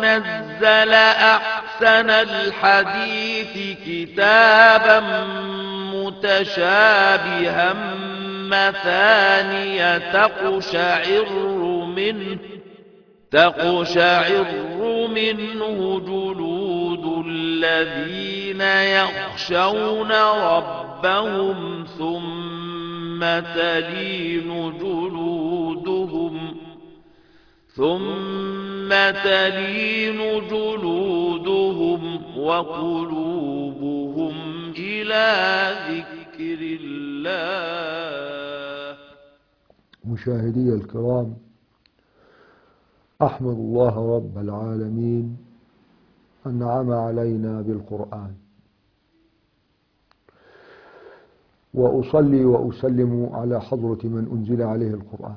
نزل أحسن الحديث كتابا متشابها مثانية تقشعر منه تقشعر منه جلود الذين يخشون ربهم ثم تلين جلودهم ثم تلين جلودهم وقلوبهم إلى ذكر الله مشاهدي الكرام أحمد الله رب العالمين أنعم علينا بالقرآن وأصلي وأسلم على حضرة من أنزل عليه القرآن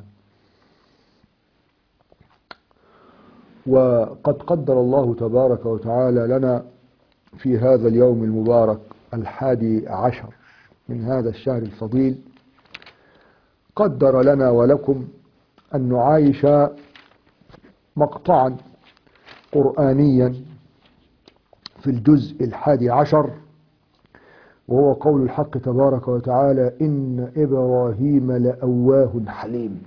وقد قدر الله تبارك وتعالى لنا في هذا اليوم المبارك الحادي عشر من هذا الشهر الفضيل قدر لنا ولكم أن نعايش مقطعا قرآنيا في الجزء الحادي عشر وهو قول الحق تبارك وتعالى إن إبراهيم لأواه حليم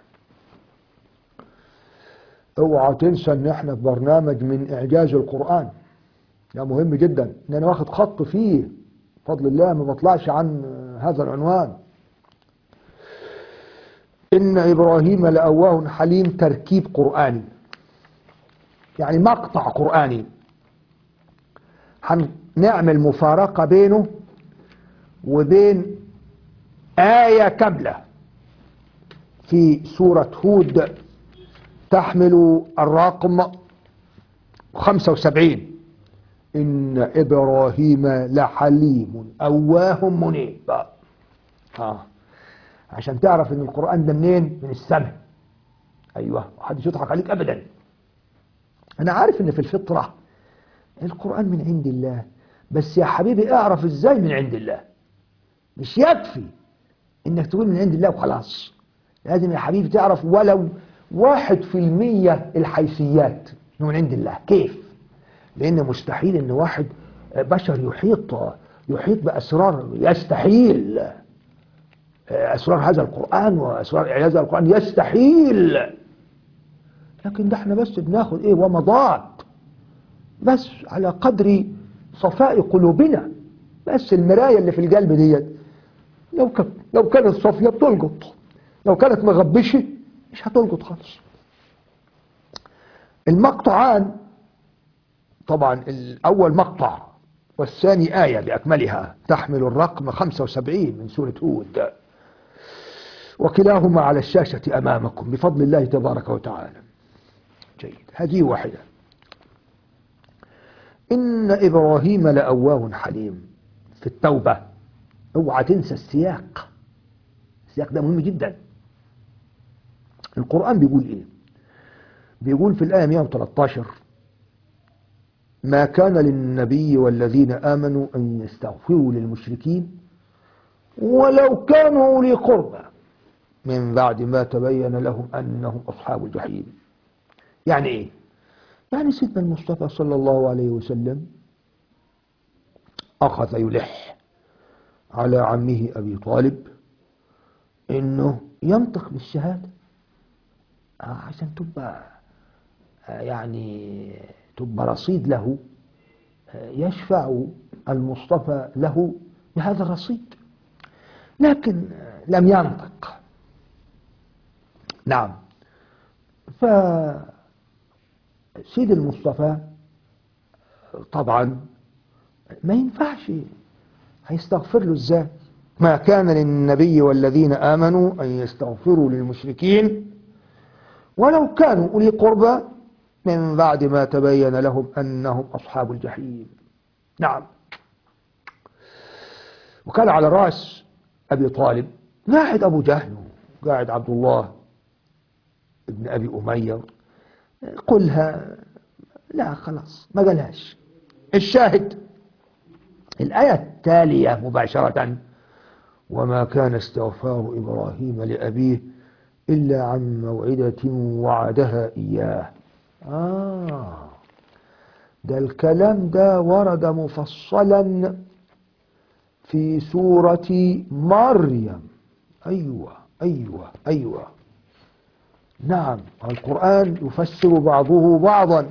اوعى تنسى ان احنا في برنامج من اعجاز القرآن ده مهم جدا ان انا واخد خط فيه بفضل الله ما بطلعش عن هذا العنوان إن إبراهيم لأواه حليم تركيب قرآني يعني مقطع قرآني هنعمل مفارقة بينه وبين آية كاملة في سورة هود تحمل الرقم 75 إن إبراهيم لحليم أواه منيب آه. عشان تعرف ان القرآن ده منين من السماء ايوه محدش يضحك عليك ابدا انا عارف ان في الفطرة القرآن من عند الله بس يا حبيبي اعرف ازاي من عند الله مش يكفي انك تقول من عند الله وخلاص لازم يا حبيبي تعرف ولو واحد في المية الحيثيات انه من عند الله كيف لان مستحيل ان واحد بشر يحيط يحيط باسرار يستحيل أسرار هذا القرآن وأسرار إعجاز القرآن يستحيل لكن ده احنا بس بناخد ايه ومضات بس على قدر صفاء قلوبنا بس المراية اللي في القلب ديت لو كانت لو كانت صافية بتلقط لو كانت مغبشة مش هتلقط خالص المقطعان طبعا الأول مقطع والثاني آية بأكملها تحمل الرقم 75 من سورة هود وكلاهما على الشاشة أمامكم بفضل الله تبارك وتعالى جيد هذه واحدة إن إبراهيم لأواه حليم في التوبة اوعى تنسى السياق السياق ده مهم جدا القرآن بيقول إيه بيقول في الآية 113 ما كان للنبي والذين آمنوا أن يستغفروا للمشركين ولو كانوا أولي قربى من بعد ما تبين لهم أنهم أصحاب الجحيم يعني إيه يعني سيدنا المصطفى صلى الله عليه وسلم أخذ يلح على عمه أبي طالب إنه ينطق بالشهادة عشان تبقى يعني تبقى رصيد له يشفع المصطفى له بهذا الرصيد لكن لم ينطق نعم فسيد المصطفى طبعا ما ينفعش هيستغفر له ازاي ما كان للنبي والذين آمنوا أن يستغفروا للمشركين ولو كانوا أولي قربى من بعد ما تبين لهم أنهم أصحاب الجحيم نعم وكان على رأس أبي طالب قاعد أبو جهل قاعد عبد الله ابن أبي أمية قلها لا خلاص ما قالهاش الشاهد الآية التالية مباشرة وما كان استغفار إبراهيم لأبيه إلا عن موعدة وعدها إياه آه ده الكلام ده ورد مفصلا في سورة مريم أيوة أيوة أيوة نعم القرآن يفسر بعضه بعضا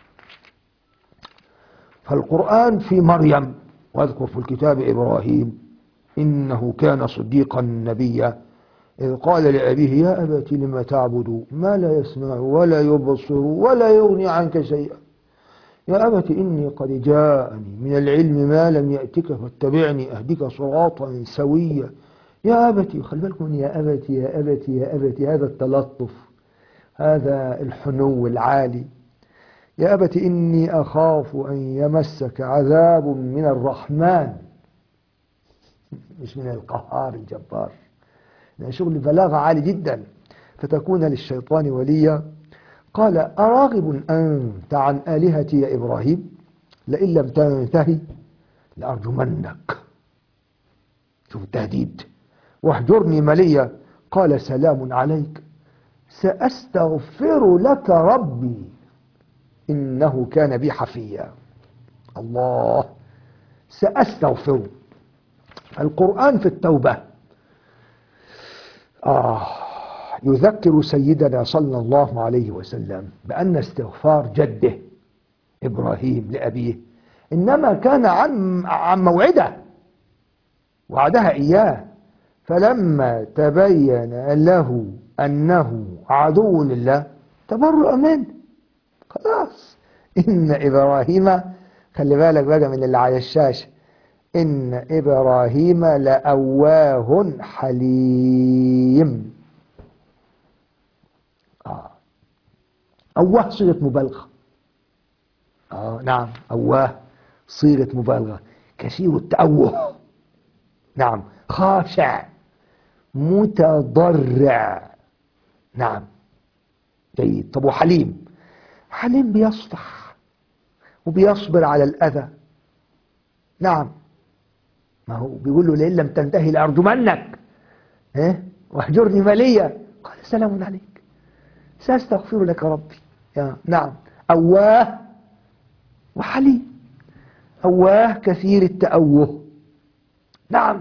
فالقرآن في مريم واذكر في الكتاب إبراهيم إنه كان صديقا نبيا إذ قال لأبيه يا أبت لم تعبد ما لا يسمع ولا يبصر ولا يغني عنك شيئا يا أبت إني قد جاءني من العلم ما لم يأتك فاتبعني أهدك صراطا سويا يا أبت خلي بالكم من يا أبت يا أبت يا أبت هذا التلطف هذا الحنو العالي يا أبت إني أخاف أن يمسك عذاب من الرحمن مش من القهار الجبار لأن شغل بلاغة عالي جدا فتكون للشيطان وليا قال أراغب أنت عن آلهتي يا إبراهيم لئن لم تنتهي لأرجمنك شوف التهديد واهجرني مليا قال سلام عليك سأستغفر لك ربي إنه كان بي حفيا الله سأستغفر القرآن في التوبة آه يذكر سيدنا صلى الله عليه وسلم بأن استغفار جده إبراهيم لأبيه إنما كان عن عن موعده وعدها إياه فلما تبين له أنه عدو لله تبرأ منه خلاص إن إبراهيم خلي بالك بقى من اللي على الشاشة إن إبراهيم لأواه حليم آه. أواه صيغة مبالغة آه نعم أواه صيغة مبالغة كثير التأوه نعم خاشع متضرع نعم جيد طب وحليم حليم بيصفح وبيصبر على الأذى نعم ما هو بيقول له لئن لم تنتهي لأرجمنك ها واهجرني مليا قال سلام عليك سأستغفر لك ربي يا نعم أواه وحليم أواه كثير التأوه نعم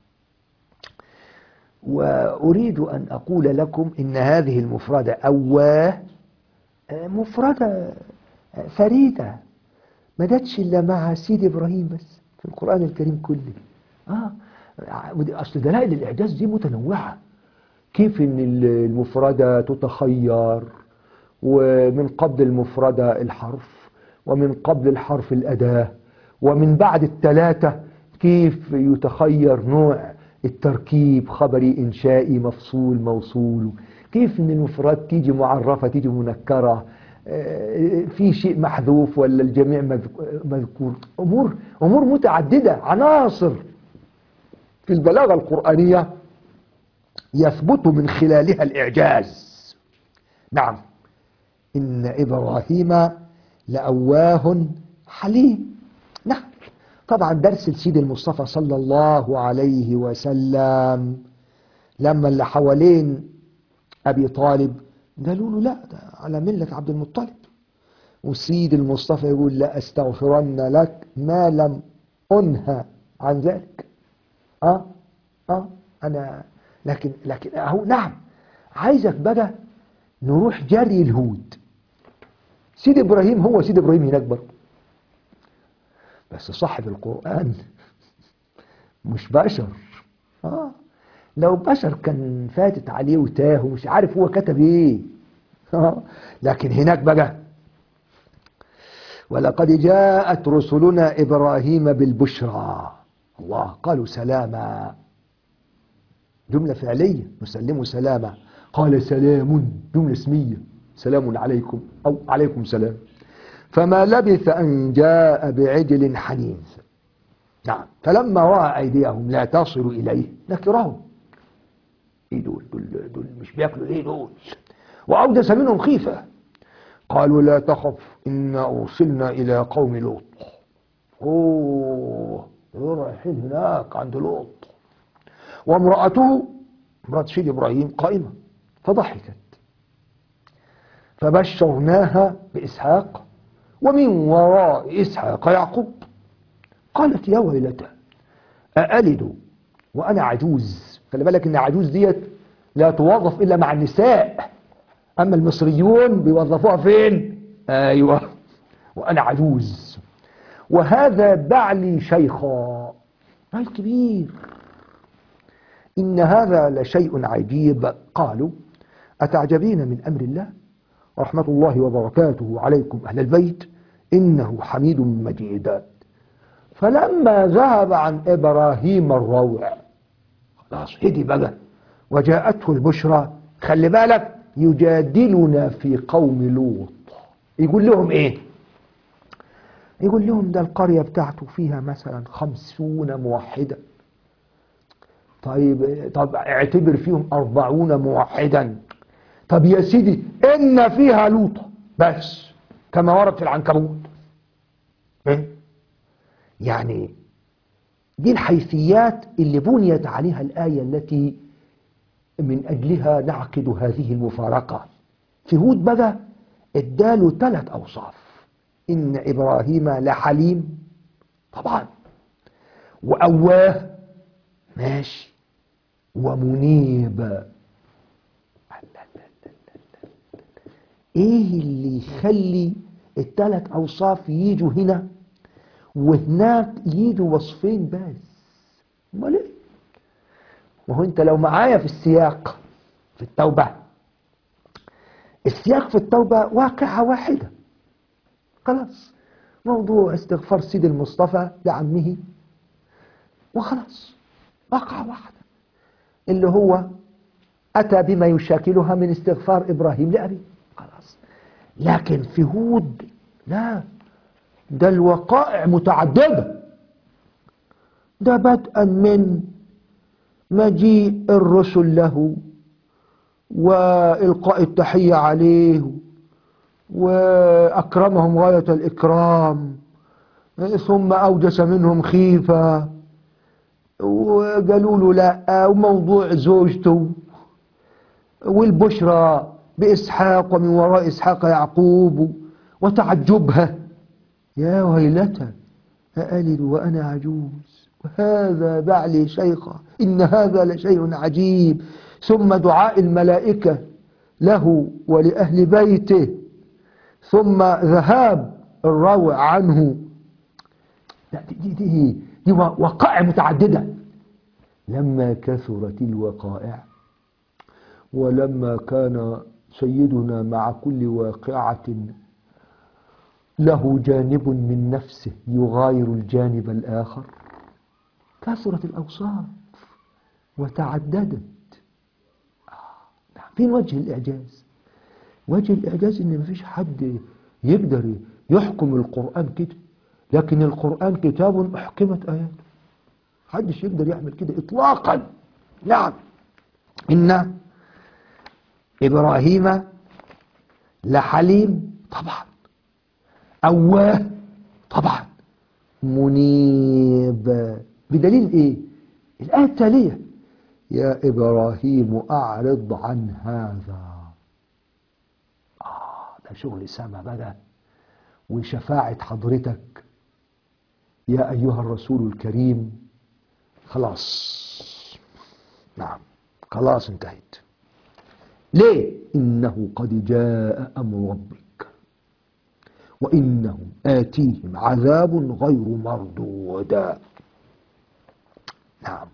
وأريد أن أقول لكم إن هذه المفردة أواه مفردة فريدة ما جاتش إلا مع سيد إبراهيم بس في القرآن الكريم كله آه أصل دلائل الإعجاز دي متنوعة كيف إن المفردة تتخير ومن قبل المفردة الحرف ومن قبل الحرف الأداة ومن بعد الثلاثة كيف يتخير نوع التركيب خبري إنشائي مفصول موصول كيف ان المفرد تيجي معرفة تيجي منكرة في شيء محذوف ولا الجميع مذكور أمور أمور متعددة عناصر في البلاغة القرآنية يثبت من خلالها الإعجاز نعم إن إبراهيم لأواه حليم نعم طبعا درس السيد المصطفى صلى الله عليه وسلم لما اللي حوالين أبي طالب قالوا له لا ده على ملة عبد المطلب وسيد المصطفى يقول لا أستغفرن لك ما لم أنهى عن ذلك آه آه أنا لكن لكن أهو نعم عايزك بقى نروح جري الهود سيد إبراهيم هو سيد إبراهيم هناك برضه بس صاحب القرآن مش بشر آه لو بشر كان فاتت عليه وتاه ومش عارف هو كتب ايه آه لكن هناك بقى ولقد جاءت رسلنا إبراهيم بالبشرى الله قالوا سلاما جملة فعلية نسلمه سلاما قال سلام جملة اسمية سلام عليكم أو عليكم سلام فما لبث أن جاء بعجل حنيذ نعم فلما رأى أيديهم لا تصل إليه نكرهم إيه دول دول, دول مش بياكلوا ليه دول وأوجس منهم خيفة قالوا لا تخف إنا أرسلنا إلى قوم لوط أوه دول رايحين هناك عند لوط وامرأته امرأة سيد إبراهيم قائمة فضحكت فبشرناها بإسحاق ومن وراء إسحاق يعقوب قالت يا ويلتى أألد وأنا عجوز خلي بالك إن عجوز ديت لا توظف إلا مع النساء أما المصريون بيوظفوها فين أيوة وأنا عجوز وهذا بعلي شيخا راجل كبير إن هذا لشيء عجيب قالوا أتعجبين من أمر الله رحمة الله وبركاته عليكم أهل البيت إنه حميد مجيد فلما ذهب عن إبراهيم الروع خلاص هدي بقى وجاءته البشرى خلي بالك يجادلنا في قوم لوط يقول لهم ايه يقول لهم ده القرية بتاعته فيها مثلا خمسون موحدا طيب طب اعتبر فيهم أربعون موحدا طب يا سيدي إن فيها لوطا بس كما ورد في العنكبوت إيه؟ يعني دي الحيثيات اللي بنيت عليها الآية التي من أجلها نعقد هذه المفارقة في هود بقى اداله ثلاث أوصاف إن إبراهيم لحليم طبعا وأواه ماشي ومنيب ايه اللي يخلي الثلاث اوصاف يجوا هنا وهناك يجوا وصفين بس امال ايه ما هو انت لو معايا في السياق في التوبة السياق في التوبة واقعة واحدة خلاص موضوع استغفار سيد المصطفى لعمه وخلاص واقعة واحدة اللي هو أتى بما يشاكلها من استغفار إبراهيم لأبيه خلاص لكن في هود لا ده الوقائع متعددة ده بدءا من مجيء الرسل له وإلقاء التحية عليه وأكرمهم غاية الإكرام ثم أوجس منهم خيفة وقالوا له لا وموضوع زوجته والبشرى بإسحاق ومن وراء إسحاق يعقوب وتعجبها يا ويلتى أألد وأنا عجوز وهذا بعلي شيخا إن هذا لشيء عجيب ثم دعاء الملائكة له ولأهل بيته ثم ذهاب الروع عنه لا دي, دي, دي وقائع متعددة لما كثرت الوقائع ولما كان سيدنا مع كل واقعة له جانب من نفسه يغاير الجانب الآخر كثرت الأوصاف وتعددت فين وجه الإعجاز وجه الإعجاز إن مفيش حد يقدر يحكم القرآن كده لكن القرآن كتاب أحكمت آياته محدش يقدر يعمل كده إطلاقا نعم إن إبراهيم لحليم طبعا أواه طبعا منيب بدليل إيه الآية التالية يا إبراهيم أعرض عن هذا آه ده شغل سما بقى وشفاعة حضرتك يا أيها الرسول الكريم خلاص نعم خلاص انتهيت ليه إنه قد جاء أمر ربك وإنهم آتيهم عذاب غير مردود نعم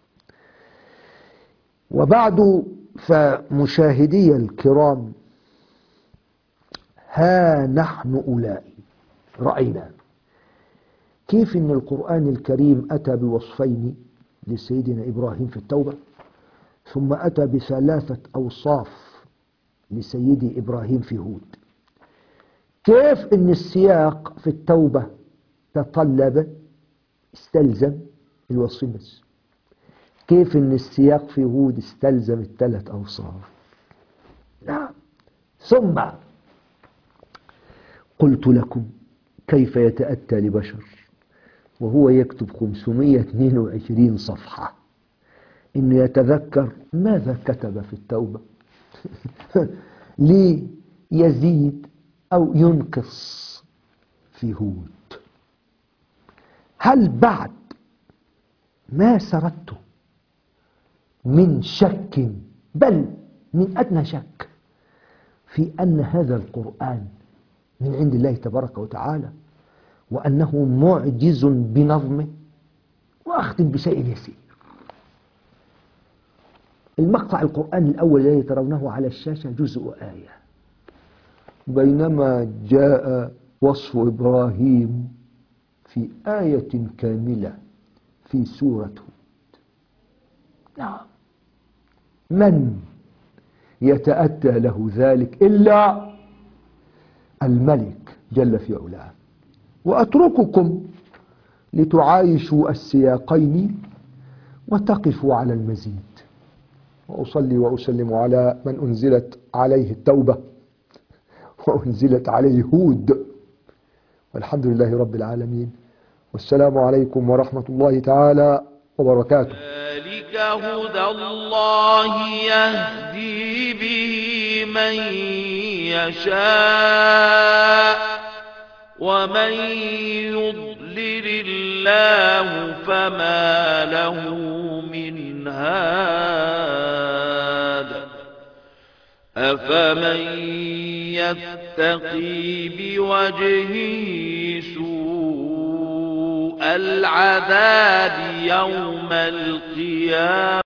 وبعد فمشاهدي الكرام ها نحن أولئك رأينا كيف ان القرآن الكريم أتى بوصفين لسيدنا إبراهيم في التوبة ثم أتى بثلاثة أوصاف لسيدي إبراهيم في هود كيف ان السياق في التوبة تطلب استلزم الوصفين بس كيف ان السياق في هود استلزم الثلاث أوصاف نعم ثم قلت لكم كيف يتأتى لبشر وهو يكتب 522 صفحة إنه يتذكر ماذا كتب في التوبة ليزيد أو ينقص في هود هل بعد ما سردته من شك بل من أدنى شك في أن هذا القرآن من عند الله تبارك وتعالى وأنه معجز بنظمه وأختم بشيء يسير المقطع القرآني الأول الذي ترونه على الشاشة جزء آية بينما جاء وصف إبراهيم في آية كاملة في سورة هود نعم من يتأتى له ذلك إلا الملك جل في علاه وأترككم لتعايشوا السياقين وتقفوا على المزيد وأصلي وأسلم على من أنزلت عليه التوبة وأنزلت عليه هود والحمد لله رب العالمين والسلام عليكم ورحمة الله تعالى وبركاته ذلك هدى الله يهدي به من يشاء ومن يضلل الله فما له من هاد أفمن يتقي بوجهه سوء العذاب يوم القيامة